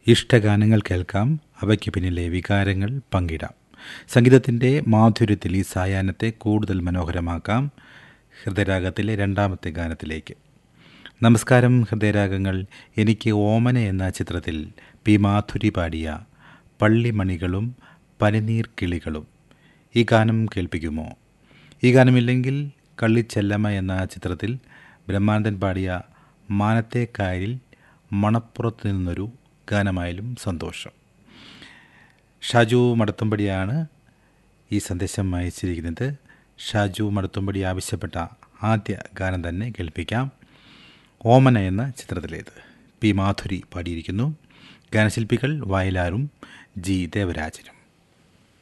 ഇഷ്ടഗാനങ്ങൾ കേൾക്കാം അവയ്ക്ക് പിന്നിലെ വികാരങ്ങൾ പങ്കിടാം സംഗീതത്തിൻ്റെ മാധുര്യത്തിൽ ഈ സായാഹ്നത്തെ കൂടുതൽ മനോഹരമാക്കാം ഹൃദയരാഗത്തിലെ രണ്ടാമത്തെ ഗാനത്തിലേക്ക് നമസ്കാരം ഹൃദയരാഗങ്ങൾ എനിക്ക് ഓമന എന്ന ചിത്രത്തിൽ പി മാധുരി പാടിയ പള്ളിമണികളും പനിനീർ കിളികളും ഈ ഗാനം കേൾപ്പിക്കുമോ ഈ ഗാനമില്ലെങ്കിൽ കള്ളിച്ചെല്ലമ്മ എന്ന ചിത്രത്തിൽ ബ്രഹ്മാനന്ദൻ പാടിയ മാനത്തെ കായലിൽ മണപ്പുറത്ത് നിന്നൊരു ഗാനമായാലും സന്തോഷം ഷാജു മടത്തുംപടിയാണ് ഈ സന്ദേശം അയച്ചിരിക്കുന്നത് ഷാജു മടത്തുംപടി ആവശ്യപ്പെട്ട ആദ്യ ഗാനം തന്നെ കേൾപ്പിക്കാം ഓമന എന്ന ചിത്രത്തിലേത് പി മാധുരി പാടിയിരിക്കുന്നു ഗാനശില്പികൾ വയലാറും ജി ദേവരാജനും